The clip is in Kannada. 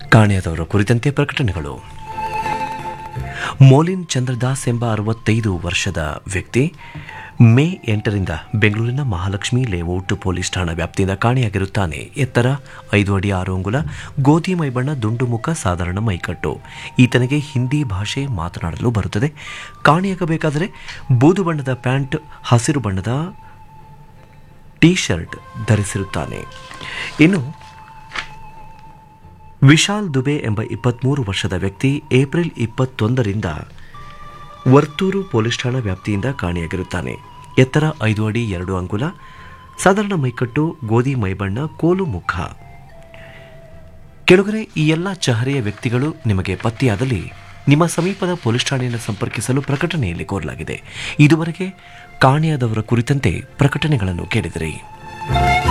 ಕಾಣೆಯಾದವರ ಕುರಿತಂತೆ ಪ್ರಕಟಣೆಗಳು ಮೋಲಿನ್ ಚಂದ್ರದಾಸ್ ಎಂಬ ಅರವತ್ತೈದು ವರ್ಷದ ವ್ಯಕ್ತಿ ಮೇ ಎಂಟರಿಂದ ಬೆಂಗಳೂರಿನ ಮಹಾಲಕ್ಷ್ಮಿ ಲೇಔಟ್ ಪೊಲೀಸ್ ಠಾಣಾ ವ್ಯಾಪ್ತಿಯಿಂದ ಕಾಣೆಯಾಗಿರುತ್ತಾನೆ ಎತ್ತರ ಐದು ಅಡಿ ಆರು ಅಂಗುಲ ಗೋಧಿ ಮೈಬಣ್ಣ ದುಂಡು ಮುಖ ಸಾಧಾರಣ ಮೈಕಟ್ಟು ಈತನಿಗೆ ಹಿಂದಿ ಭಾಷೆ ಮಾತನಾಡಲು ಬರುತ್ತದೆ ಕಾಣೆಯಾಗಬೇಕಾದರೆ ಬೂದು ಬಣ್ಣದ ಪ್ಯಾಂಟ್ ಹಸಿರು ಬಣ್ಣದ ಟೀ ಶರ್ಟ್ ಧರಿಸಿರುತ್ತಾನೆ ಇನ್ನು ವಿಶಾಲ್ ದುಬೆ ಎಂಬ ಇಪ್ಪತ್ಮೂರು ವರ್ಷದ ವ್ಯಕ್ತಿ ಏಪ್ರಿಲ್ ಇಪ್ಪತ್ತೊಂದರಿಂದ ವರ್ತೂರು ಪೊಲೀಸ್ ಠಾಣಾ ವ್ಯಾಪ್ತಿಯಿಂದ ಕಾಣೆಯಾಗಿರುತ್ತಾನೆ ಎತ್ತರ ಐದು ಅಡಿ ಎರಡು ಅಂಗುಲ ಸಾಧಾರಣ ಮೈಕಟ್ಟು ಗೋಧಿ ಮೈಬಣ್ಣ ಕೋಲು ಮುಖ ಕೆಳಗರೆ ಈ ಎಲ್ಲ ಚಹರೆಯ ವ್ಯಕ್ತಿಗಳು ನಿಮಗೆ ಪತ್ತೆಯಾದಲ್ಲಿ ನಿಮ್ಮ ಸಮೀಪದ ಪೊಲೀಸ್ ಠಾಣೆಯನ್ನು ಸಂಪರ್ಕಿಸಲು ಪ್ರಕಟಣೆಯಲ್ಲಿ ಕೋರಲಾಗಿದೆ ಇದುವರೆಗೆ ಕಾಣೆಯಾದವರ ಕುರಿತಂತೆ ಪ್ರಕಟಣೆಗಳನ್ನು ಕೇಳಿದಿರಿ